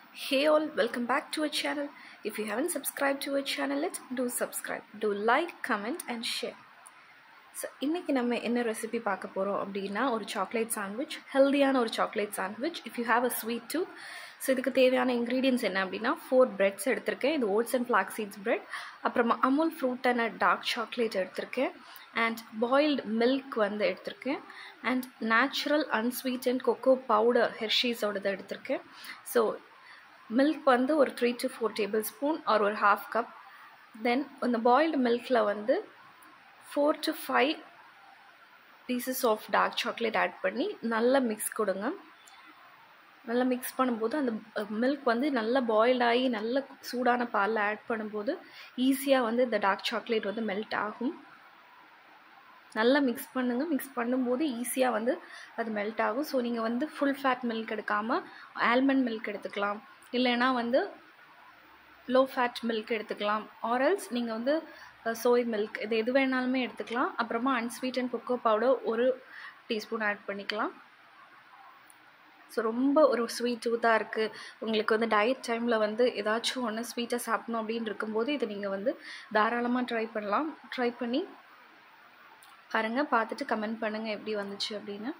Hey all, welcome back to our channel. If you haven't subscribed to our channel, let's do subscribe. Do like, comment and share. So இன்றைக்கி நம்ம என்ன recipe பார்க்க போகிறோம் அப்படின்னா ஒரு chocolate sandwich ஹெல்தியான ஒரு chocolate sandwich if you have a sweet tooth so இதுக்கு தேவையான இன்க்ரீடியன்ஸ் என்ன அப்படின்னா ஃபோர் பிரெட்ஸ் எடுத்திருக்கேன் இது oats and flax seeds bread அப்புறமா Amul fruit and dark chocolate எடுத்திருக்கேன் அண்ட் பாயில்டு மில்க் வந்து எடுத்திருக்கேன் and natural unsweet and cocoa powder ஹெர்ஷீஸோடது எடுத்திருக்கேன் ஸோ மில்க் வந்து ஒரு three to four tablespoon or ஒரு ஹாஃப் கப் தென் இந்த பாயில்டு மில்கில் வந்து four to five pieces of dark chocolate add பண்ணி நல்லா மிக்ஸ் கொடுங்க நல்லா மிக்ஸ் பண்ணும்போது அந்த மில்க் வந்து நல்லா பாயில் ஆகி நல்ல சூடான பாலில் ஆட் பண்ணும்போது ஈஸியாக வந்து இந்த டார்க் சாக்லேட் வந்து மெல்ட் ஆகும் நல்லா மிக்ஸ் பண்ணுங்கள் மிக்ஸ் பண்ணும்போது ஈஸியாக வந்து அது மெல்ட் ஆகும் ஸோ நீங்கள் வந்து ஃபுல் ஃபேட் மில்க் எடுக்காமல் ஆல்மண்ட் மில்க் எடுத்துக்கலாம் இல்லைன்னா வந்து லோ ஃபேட் மில்க் எடுத்துக்கலாம் ஆரல்ஸ் நீங்கள் வந்து சோய் மில்க் இது எது வேணாலுமே எடுத்துக்கலாம் அப்புறமா அன்ஸ்வீட் அண்ட் கொக்கோ பவுடர் ஒரு டீஸ்பூன் ஆட் பண்ணிக்கலாம் ஸோ ரொம்ப ஒரு ஸ்வீட் டூத்தாக இருக்குது உங்களுக்கு வந்து டயட் டைமில் வந்து ஏதாச்சும் ஒன்று ஸ்வீட்டாக சாப்பிடணும் அப்படின்னு இருக்கும்போது இதை நீங்கள் வந்து தாராளமாக ட்ரை பண்ணலாம் ட்ரை பண்ணி பாருங்கள் பார்த்துட்டு கமெண்ட் பண்ணுங்கள் எப்படி வந்துச்சு அப்படின்னு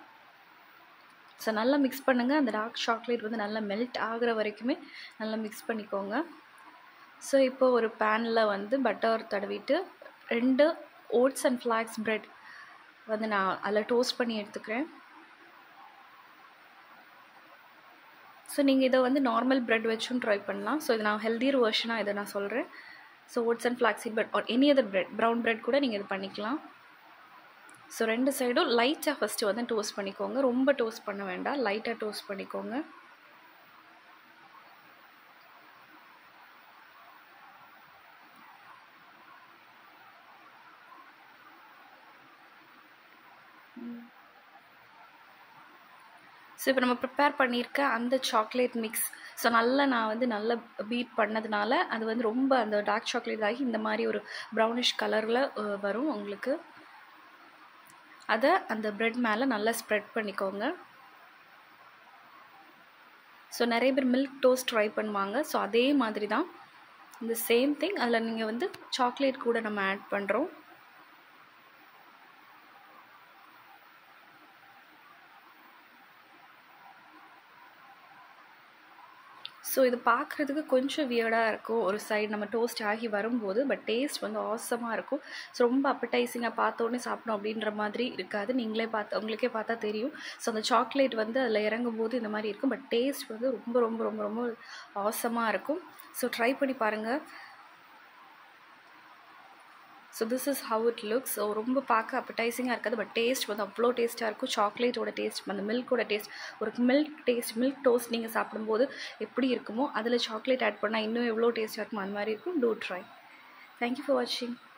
ஸோ நல்லா மிக்ஸ் பண்ணுங்கள் அந்த டார்க் சாக்லேட் வந்து நல்லா மெல்ட் ஆகிற வரைக்குமே நல்லா மிக்ஸ் பண்ணிக்கோங்க ஸோ இப்போ ஒரு பேனில் வந்து பட்டர் தடவிட்டு ரெண்டு ஓட்ஸ் அண்ட் ஃப்ளாக்ஸ் ப்ரெட் வந்து நான் அதில் டோஸ்ட் பண்ணி எடுத்துக்கிறேன் ஸோ நீங்கள் இதை வந்து நார்மல் ப்ரெட் வச்சும் ட்ரை பண்ணலாம் ஸோ இது நான் ஹெல்தியர் வெர்ஷனாக இதை நான் சொல்கிறேன் so oats and flaxy bread or any other bread brown bread கூட நீங்கள் இது பண்ணிக்கலாம் ஸோ ரெண்டு சைடும் லைட்டாக ஃபஸ்ட்டு வந்து டோஸ்ட் பண்ணிக்கோங்க ரொம்ப டோஸ்ட் பண்ண வேண்டாம் லைட்டாக டோஸ்ட் பண்ணிக்கோங்க ஸோ இப்போ நம்ம ப்ரிப்பேர் பண்ணியிருக்க அந்த சாக்லேட் மிக்ஸ் ஸோ நல்லா நான் வந்து நல்லா பீட் பண்ணதுனால அது வந்து ரொம்ப அந்த டார்க் சாக்லேட் ஆகி இந்த மாதிரி ஒரு ப்ரௌனிஷ் கலரில் வரும் உங்களுக்கு அதை அந்த ப்ரெட் மேலே நல்லா ஸ்ப்ரெட் பண்ணிக்கோங்க ஸோ நிறைய பேர் மில்க் டோஸ்ட் ட்ரை பண்ணுவாங்க ஸோ அதே மாதிரி தான் இந்த சேம் திங் அதில் நீங்கள் வந்து சாக்லேட் கூட நம்ம ஆட் பண்ணுறோம் ஸோ இது பார்க்குறதுக்கு கொஞ்சம் வியர்டாக இருக்கும் ஒரு சைடு நம்ம டோஸ்ட் ஆகி வரும்போது பட் டேஸ்ட் வந்து ஆசமாக இருக்கும் ஸோ ரொம்ப அப்படைசிங்காக பார்த்தோன்னே சாப்பிடணும் அப்படின்ற மாதிரி இருக்காது நீங்களே பார்த்து உங்களுக்கே பார்த்தா தெரியும் ஸோ அந்த சாக்லேட் வந்து அதில் இறங்கும் போது இந்த மாதிரி இருக்கும் பட் டேஸ்ட் வந்து ரொம்ப ரொம்ப ரொம்ப ரொம்ப ஆசமாக இருக்கும் ஸோ ட்ரை பண்ணி பாருங்கள் so this is how it looks so ரொம்ப பார்க்க அப்படைசிங்காக இருக்காது பட் டேஸ்ட் வந்து அவ்வளோ டேஸ்ட்டாக இருக்கும் சாக்லேட்டோட டேஸ்ட் அந்த மில்கோட டேஸ்ட் ஒரு மில்க் டேஸ்ட் மில்க் டோஸ்ட் நீங்கள் சாப்பிடும்போது எப்படி இருக்குமோ அதில் சாக்லேட் ஆட் பண்ணால் இன்னும் எவ்வளோ டேஸ்ட்டாக இருக்குமோ அந்த மாதிரி இருக்கும் டூ ட்ரை தேங்க்யூ ஃபார் வாட்சிங்